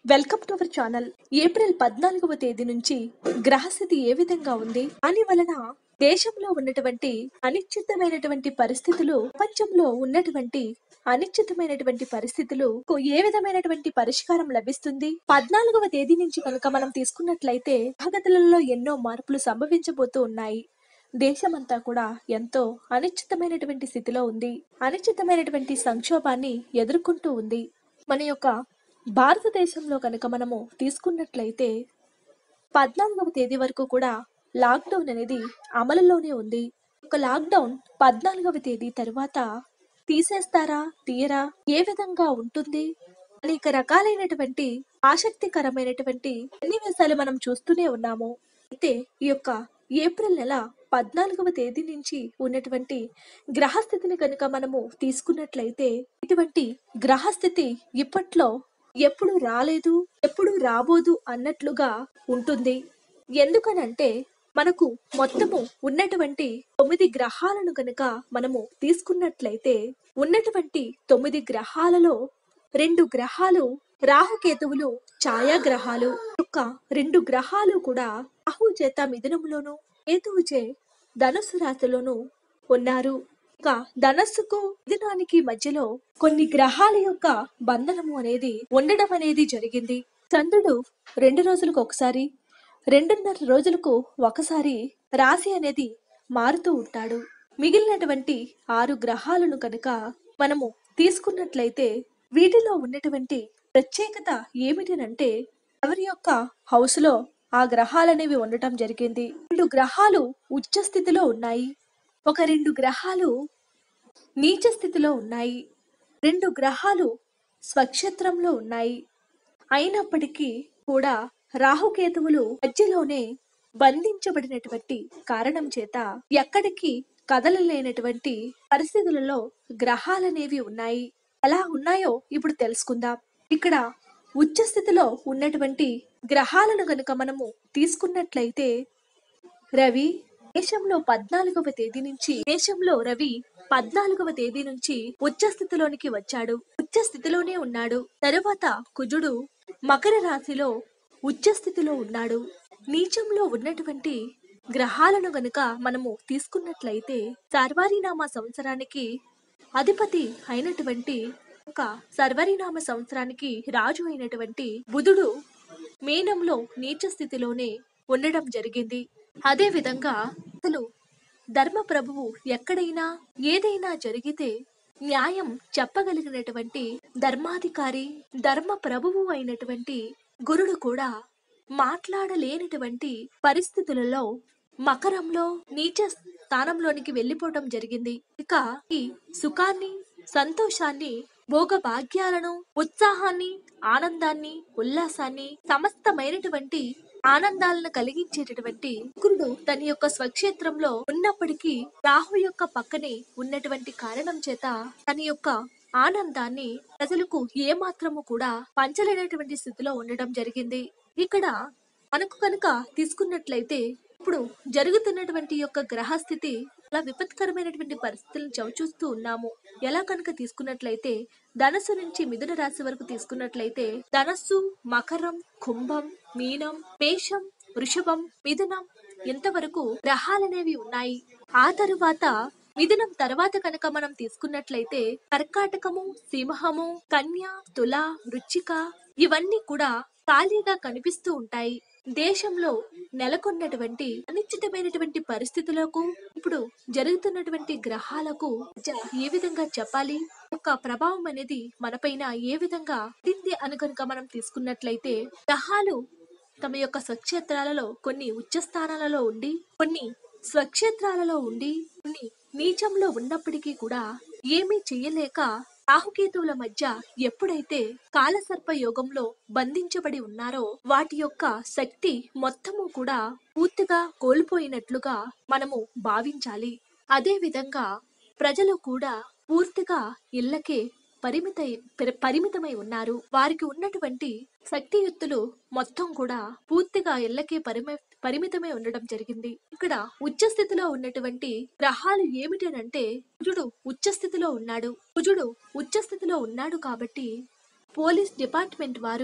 welcome to our channel April పద్నాలుగవ తేదీ నుంచి గ్రహస్థితి ఏ విధంగా ఉంది దాని వలన దేశంలో ఉన్నటువంటి అనిశ్చితమైనటువంటి పరిస్థితులు ప్రపంచంలో ఉన్నటువంటి అనిశ్చితమైనటువంటి పరిస్థితులు ఏ విధమైనటువంటి పరిష్కారం లభిస్తుంది పద్నాలుగవ తేదీ నుంచి కనుక మనం తీసుకున్నట్లయితే గ్రహగతులలో ఎన్నో మార్పులు సంభవించబోతూ ఉన్నాయి దేశమంతా కూడా ఎంతో అనిశ్చితమైనటువంటి స్థితిలో ఉంది అనిశ్చితమైనటువంటి సంక్షోభాన్ని ఎదుర్కొంటూ ఉంది మన యొక్క భారతదేశంలో కనుక మనము తీసుకున్నట్లయితే పద్నాలుగవ తేదీ వరకు కూడా లాక్డౌన్ అనేది అమలులోనే ఉంది ఒక లాక్డౌన్ పద్నాలుగవ తేదీ తర్వాత తీసేస్తారా తీయరా ఏ విధంగా ఉంటుంది అనేక రకాలైనటువంటి ఆసక్తికరమైనటువంటి సన్నివేశాలు మనం చూస్తూనే ఉన్నాము అయితే ఈ యొక్క ఏప్రిల్ నెల పద్నాలుగవ తేదీ నుంచి ఉన్నటువంటి గ్రహస్థితిని కనుక మనము తీసుకున్నట్లయితే ఇటువంటి గ్రహస్థితి ఇప్పట్లో ఎప్పుడు రాలేదు ఎప్పుడు రాబోదు అన్నట్లుగా ఉంటుంది ఎందుకనంటే మనకు మొత్తము ఉన్నటువంటి తొమ్మిది గ్రహాలను కనుక మనము తీసుకున్నట్లయితే ఉన్నటువంటి తొమ్మిది గ్రహాలలో రెండు గ్రహాలు రాహుకేతువులు ఛాయాగ్రహాలు యొక్క రెండు గ్రహాలు కూడా రాహు చేత మిథునంలోను కేతువు చే ధనుసు రాశిలోను ఉన్నారు ఇక ధనస్సుకు మిథునానికి మధ్యలో కొన్ని గ్రహాల యొక్క బంధనము అనేది ఉండడం అనేది జరిగింది చంద్రుడు రెండు రోజులకు ఒకసారి రెండున్నర రోజులకు ఒకసారి రాశి అనేది మారుతూ ఉంటాడు మిగిలినటువంటి ఆరు గ్రహాలను కనుక మనము తీసుకున్నట్లయితే వీటిలో ఉన్నటువంటి ప్రత్యేకత ఏమిటనంటే ఎవరి యొక్క హౌస్ లో ఆ గ్రహాలనేవి ఉండటం జరిగింది రెండు గ్రహాలు ఉచ్చ స్థితిలో ఉన్నాయి ఒక రెండు గ్రహాలు నీచ స్థితిలో ఉన్నాయి రెండు గ్రహాలు స్వక్షేత్రంలో ఉన్నాయి అయినప్పటికీ కూడా రాహుకేతువులు మధ్యలోనే బంధించబడినటువంటి కారణం చేత ఎక్కడికి కదలలేనటువంటి పరిస్థితులలో గ్రహాలనేవి ఉన్నాయి ఎలా ఉన్నాయో ఇప్పుడు తెలుసుకుందాం ఇక్కడ ఉచ్చ స్థితిలో ఉన్నటువంటి గ్రహాలను గనుక మనము తీసుకున్నట్లయితే రవి దేశంలో పద్నాలుగవ తేదీ నుంచి దేశంలో రవి పద్నాలుగవ తేదీ నుంచి ఉచ్చ స్థితిలోనికి వచ్చాడు ఉచ్చ స్థితిలోనే ఉన్నాడు తరువాత కుజుడు మకర రాశిలో ఉచ్చ స్థితిలో ఉన్నాడు నీచంలో ఉన్నటువంటి గ్రహాలను గనుక మనము తీసుకున్నట్లయితే సర్వారినామ సంవత్సరానికి అధిపతి అయినటువంటి ఒక సర్వరినామ సంవత్సరానికి రాజు అయినటువంటి బుధుడు మీనంలో నీచ స్థితిలోనే ఉండడం జరిగింది అదే విధంగా అసలు ధర్మ ప్రభువు ఎక్కడైనా ఏదైనా జరిగితే న్యాయం చెప్పగలిగినటువంటి ధర్మాధికారి ధర్మ ప్రభువు అయినటువంటి గురుడు కూడా మాట్లాడలేనటువంటి పరిస్థితులలో మకరంలో నీచ స్థానంలోనికి వెళ్ళిపోవడం జరిగింది ఇక ఈ సుఖాన్ని సంతోషాన్ని భోగ భాగ్యాలను ఉత్సాహాన్ని ఆనందాన్ని ఉల్లాసాన్ని సమస్తమైనటువంటి ఆనందాలను కలిగించేటటువంటి శుక్రుడు తన యొక్క స్వక్షేత్రంలో ఉన్నప్పటికీ రాహు యొక్క పక్కనే ఉన్నటువంటి కారణం చేత తన యొక్క ఆనందాన్ని ప్రజలకు ఏమాత్రము కూడా పంచలేనటువంటి స్థితిలో ఉండడం జరిగింది ఇక్కడ మనకు కనుక తీసుకున్నట్లయితే ఇప్పుడు జరుగుతున్నటువంటి యొక్క గ్రహస్థితి చాలా విపత్కరమైనటువంటి పరిస్థితులను చవిచూస్తూ ఉన్నాము ఎలా కనుక తీసుకున్నట్లయితే ధనస్సు నుంచి మిథున రాశి వరకు తీసుకున్నట్లయితే ధనస్సు మకరం కుంభం మీనం మేషం వృషభం మిథునం ఇంతవరకు గ్రహాలనేవి ఉన్నాయి ఆ తరువాత మిథునం తర్వాత కనుక మనం తీసుకున్నట్లయితే కర్కాటకము సింహము కన్య తుల వృచ్చిక ఇవన్నీ కూడా ఖాళీగా కనిపిస్తూ ఉంటాయి దేశంలో నెలకొన్నటువంటి అనిశ్చితమైనటువంటి పరిస్థితులకు ఇప్పుడు జరుగుతున్నటువంటి గ్రహాలకు మధ్య ఏ విధంగా చెప్పాలి యొక్క ప్రభావం అనేది మనపైన ఏ విధంగా పడింది అని కనుక మనం తీసుకున్నట్లయితే గ్రహాలు తమ యొక్క స్వక్షేత్రాలలో కొన్ని ఉచ్చ స్థానాలలో ఉండి కొన్ని స్వక్షేత్రాలలో ఉండి కొన్ని నీచంలో ఉన్నప్పటికీ కూడా ఏమీ చెయ్యలేక రాహుకేతువుల మధ్య ఎప్పుడైతే కాలసర్ప యోగంలో బంధించబడి ఉన్నారో వాటి యొక్క శక్తి మొత్తము కూడా పూర్తిగా కోల్పోయినట్లుగా మనము భావించాలి అదే విధంగా ప్రజలు కూడా పూర్తిగా ఇళ్లకే పరిమిత పెర- పరిమితమై ఉన్నారు వారికి ఉన్నటువంటి శక్తియుక్తులు మొత్తం కూడా పూర్తిగా ఇళ్లకే పరిమి పరిమితమై ఉండడం జరిగింది ఇక్కడ ఉచ్చ స్థితిలో ఉన్నటువంటి గ్రహాలు ఏమిటనంటే కుజుడు ఉచ్చ స్థితిలో ఉన్నాడు కుజుడు ఉచ్చ స్థితిలో ఉన్నాడు కాబట్టి పోలీస్ డిపార్ట్మెంట్ వారు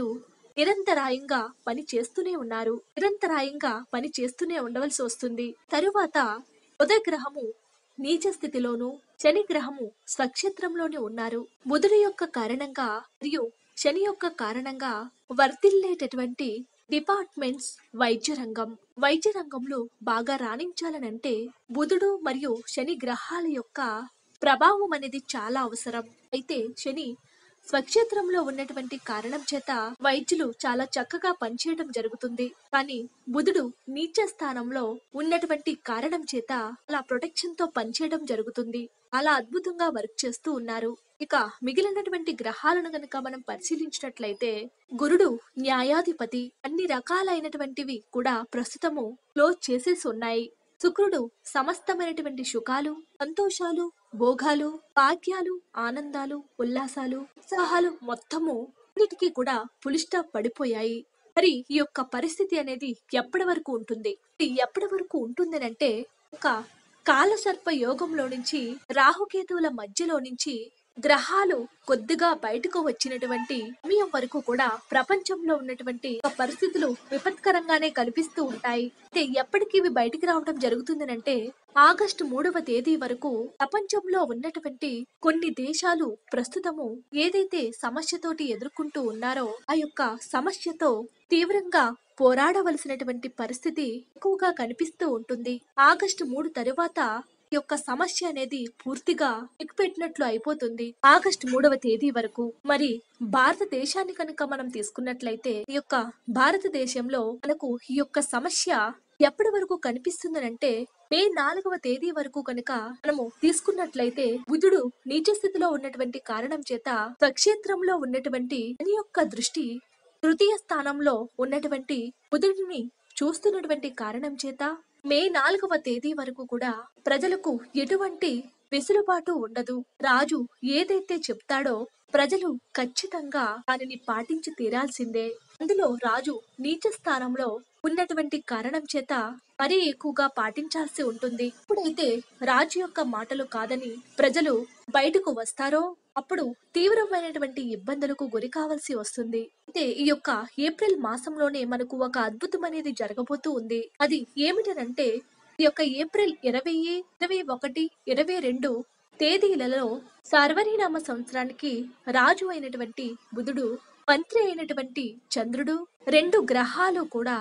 నిరంతరాయంగా పని చేస్తూనే ఉన్నారు నిరంతరాయంగా పని చేస్తూనే ఉండవలసి వస్తుంది తరువాత బుధ గ్రహము నీచ స్థితిలోను శని గ్రహము స్వక్షేత్రంలోనే ఉన్నారు బుధుడి యొక్క కారణంగా మరియు శని యొక్క కారణంగా వర్తిల్లేటటువంటి డిపార్ట్మెంట్స్ వైద్య రంగం వైద్య రంగంలో బాగా రాణించాలనంటే బుధుడు మరియు శని గ్రహాల యొక్క ప్రభావం అనేది చాలా అవసరం అయితే శని స్వక్షేత్రంలో ఉన్నటువంటి కారణం చేత వైద్యులు చాలా చక్కగా పనిచేయడం జరుగుతుంది కానీ బుధుడు నీచ స్థానంలో ఉన్నటువంటి కారణం చేత అలా ప్రొటెక్షన్ తో పనిచేయడం జరుగుతుంది అలా అద్భుతంగా వర్క్ చేస్తూ ఉన్నారు ఇక మిగిలినటువంటి గ్రహాలను గనక మనం పరిశీలించినట్లయితే గురుడు న్యాయాధిపతి అన్ని రకాలైనటువంటివి కూడా ప్రస్తుతము క్లోజ్ చేసేసి ఉన్నాయి శుక్రుడు సమస్తమైనటువంటి సుఖాలు సంతోషాలు భోగాలు భాగ్యాలు ఆనందాలు ఉల్లాసాలు ఉత్సాహాలు మొత్తము అన్నిటికీ కూడా పులిస్టాప్ పడిపోయాయి మరి ఈ యొక్క పరిస్థితి అనేది ఎప్పటి వరకు ఉంటుంది ఇది ఎప్పటి వరకు ఉంటుందనంటే ఒక కాలసర్ప యోగంలో నుంచి రాహుకేతువుల మధ్యలో నుంచి గ్రహాలు కొద్దిగా బయటకు వచ్చినటువంటి సమయం వరకు కూడా ప్రపంచంలో ఉన్నటువంటి ఒక పరిస్థితులు విపత్కరంగానే కనిపిస్తూ ఉంటాయి అయితే ఎప్పటికి ఇవి బయటికి రావడం జరుగుతుందనంటే ఆగస్టు మూడవ తేదీ వరకు ప్రపంచంలో ఉన్నటువంటి కొన్ని దేశాలు ప్రస్తుతము ఏదైతే సమస్యతోటి ఎదుర్కొంటూ ఉన్నారో ఆ యొక్క సమస్యతో తీవ్రంగా పోరాడవలసినటువంటి పరిస్థితి ఎక్కువగా కనిపిస్తూ ఉంటుంది ఆగస్టు మూడు తరువాత ఈ యొక్క సమస్య అనేది పూర్తిగా ఎక్కుపెట్టినట్లు అయిపోతుంది ఆగస్టు మూడవ తేదీ వరకు మరి భారతదేశాన్ని కనుక మనం తీసుకున్నట్లయితే ఈ యొక్క భారతదేశంలో మనకు ఈ యొక్క సమస్య ఎప్పటి వరకు కనిపిస్తుందనంటే మే నాలుగవ తేదీ వరకు కనుక మనము తీసుకున్నట్లయితే బుధుడు నీచ స్థితిలో ఉన్నటువంటి కారణం చేత స్వక్షేత్రంలో ఉన్నటువంటి శని యొక్క దృష్టి తృతీయ స్థానంలో ఉన్నటువంటి బుధుడిని చూస్తున్నటువంటి కారణం చేత మే నాలుగవ తేదీ వరకు కూడా ప్రజలకు ఎటువంటి వెసులుబాటు ఉండదు రాజు ఏదైతే చెప్తాడో ప్రజలు ఖచ్చితంగా దానిని పాటించి తీరాల్సిందే అందులో రాజు నీచ స్థానంలో ఉన్నటువంటి కారణం చేత మరీ ఎక్కువగా పాటించాల్సి ఉంటుంది ఇప్పుడైతే రాజు యొక్క మాటలు కాదని ప్రజలు బయటకు వస్తారో అప్పుడు తీవ్రమైనటువంటి ఇబ్బందులకు గురి కావాల్సి వస్తుంది అయితే ఈ యొక్క ఏప్రిల్ మాసంలోనే మనకు ఒక అద్భుతం అనేది జరగబోతూ ఉంది అది ఏమిటనంటే ఈ యొక్క ఏప్రిల్ ఇరవై ఇరవై ఒకటి ఇరవై రెండు తేదీలలో సార్వరీనామ సంవత్సరానికి రాజు అయినటువంటి బుధుడు మంత్రి అయినటువంటి చంద్రుడు రెండు గ్రహాలు కూడా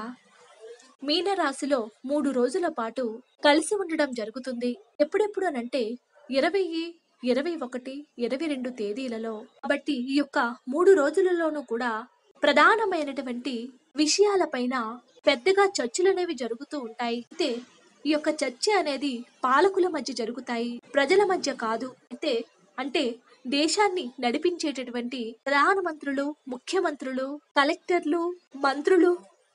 మీనరాశిలో మూడు రోజుల పాటు కలిసి ఉండడం జరుగుతుంది ఎప్పుడెప్పుడు అనంటే ఇరవై ఇరవై ఒకటి ఇరవై రెండు తేదీలలో కాబట్టి ఈ యొక్క మూడు రోజులలోనూ కూడా ప్రధానమైనటువంటి విషయాలపైన పెద్దగా చర్చలు అనేవి జరుగుతూ ఉంటాయి అయితే ఈ యొక్క చర్చ అనేది పాలకుల మధ్య జరుగుతాయి ప్రజల మధ్య కాదు అయితే అంటే దేశాన్ని నడిపించేటటువంటి ప్రధానమంత్రులు ముఖ్యమంత్రులు కలెక్టర్లు మంత్రులు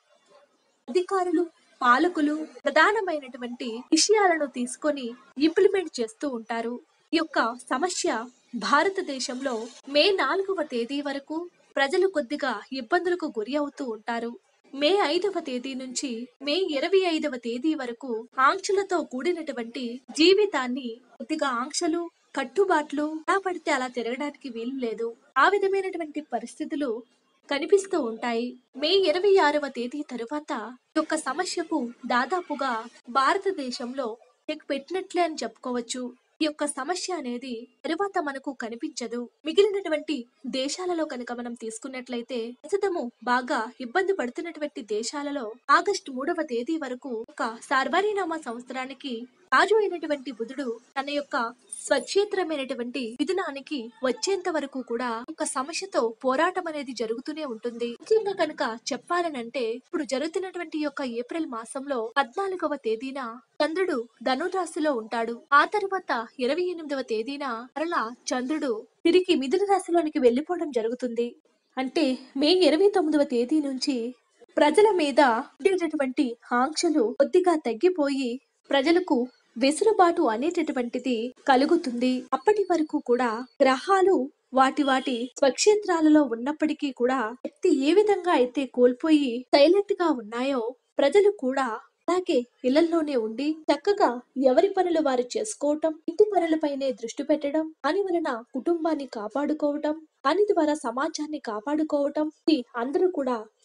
అధికారులు పాలకులు ప్రధానమైనటువంటి విషయాలను తీసుకొని ఇంప్లిమెంట్ చేస్తూ ఉంటారు ఈ యొక్క సమస్య భారతదేశంలో మే నాలుగవ తేదీ వరకు ప్రజలు కొద్దిగా ఇబ్బందులకు గురి అవుతూ ఉంటారు మే ఐదవ తేదీ నుంచి మే ఇరవై ఐదవ తేదీ వరకు ఆంక్షలతో కూడినటువంటి జీవితాన్ని కొద్దిగా ఆంక్షలు కట్టుబాట్లు ఎలా పడితే అలా తిరగడానికి వీలు లేదు ఆ విధమైనటువంటి పరిస్థితులు కనిపిస్తూ ఉంటాయి మే ఇరవై ఆరవ తేదీ తరువాత ఈ యొక్క సమస్యకు దాదాపుగా భారతదేశంలో చెక్ పెట్టినట్లే అని చెప్పుకోవచ్చు ఈ యొక్క సమస్య అనేది తరువాత మనకు కనిపించదు మిగిలినటువంటి దేశాలలో కనుక మనం తీసుకున్నట్లయితే ప్రస్తుతము బాగా ఇబ్బంది పడుతున్నటువంటి దేశాలలో ఆగస్టు మూడవ తేదీ వరకు ఒక సార్వరీనామా సంవత్సరానికి రాజు అయినటువంటి బుధుడు తన యొక్క స్వక్షేత్రమైనటువంటి మిథునానికి వచ్చేంత వరకు కూడా ఒక సమస్యతో పోరాటం అనేది జరుగుతూనే ఉంటుంది ముఖ్యంగా కనుక చెప్పాలనంటే ఇప్పుడు జరుగుతున్నటువంటి యొక్క ఏప్రిల్ మాసంలో పద్నాలుగవ తేదీన చంద్రుడు ధనురాశిలో ఉంటాడు ఆ తర్వాత ఇరవై ఎనిమిదవ తేదీన మరలా చంద్రుడు తిరిగి మిథున రాశిలోనికి వెళ్ళిపోవడం జరుగుతుంది అంటే మే ఇరవై తొమ్మిదవ తేదీ నుంచి ప్రజల మీద ఉండేటటువంటి ఆంక్షలు కొద్దిగా తగ్గిపోయి ప్రజలకు వెసులుబాటు అనేటటువంటిది కలుగుతుంది అప్పటి వరకు కూడా గ్రహాలు వాటి వాటి స్వక్షేత్రాలలో ఉన్నప్పటికీ కూడా శక్తి ఏ విధంగా అయితే కోల్పోయి సైలెంట్ గా ఉన్నాయో ప్రజలు కూడా అలాగే ఇళ్లలోనే ఉండి చక్కగా ఎవరి పనులు వారు చేసుకోవటం ఇంటి పనులపైనే దృష్టి పెట్టడం దాని వలన కుటుంబాన్ని కాపాడుకోవటం దాని ద్వారా సమాజాన్ని కాపాడుకోవటం ఇది అందరూ కూడా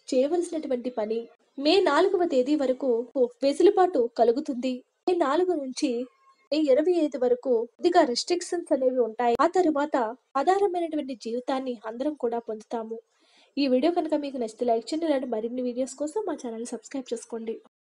చేయవలసినటువంటి పని మే నాలుగవ తేదీ వరకు వెసులుబాటు కలుగుతుంది మే నాలుగు నుంచి మే ఇరవై ఐదు వరకు కొద్దిగా రెస్ట్రిక్షన్స్ అనేవి ఉంటాయి ఆ తరువాత ఆధారమైనటువంటి జీవితాన్ని అందరం కూడా పొందుతాము ఈ వీడియో కనుక మీకు నచ్చితే లైక్ చేయండి ఇలాంటి మరిన్ని వీడియోస్ కోసం మా ఛానల్ సబ్స్క్రైబ్ చేసుకోండి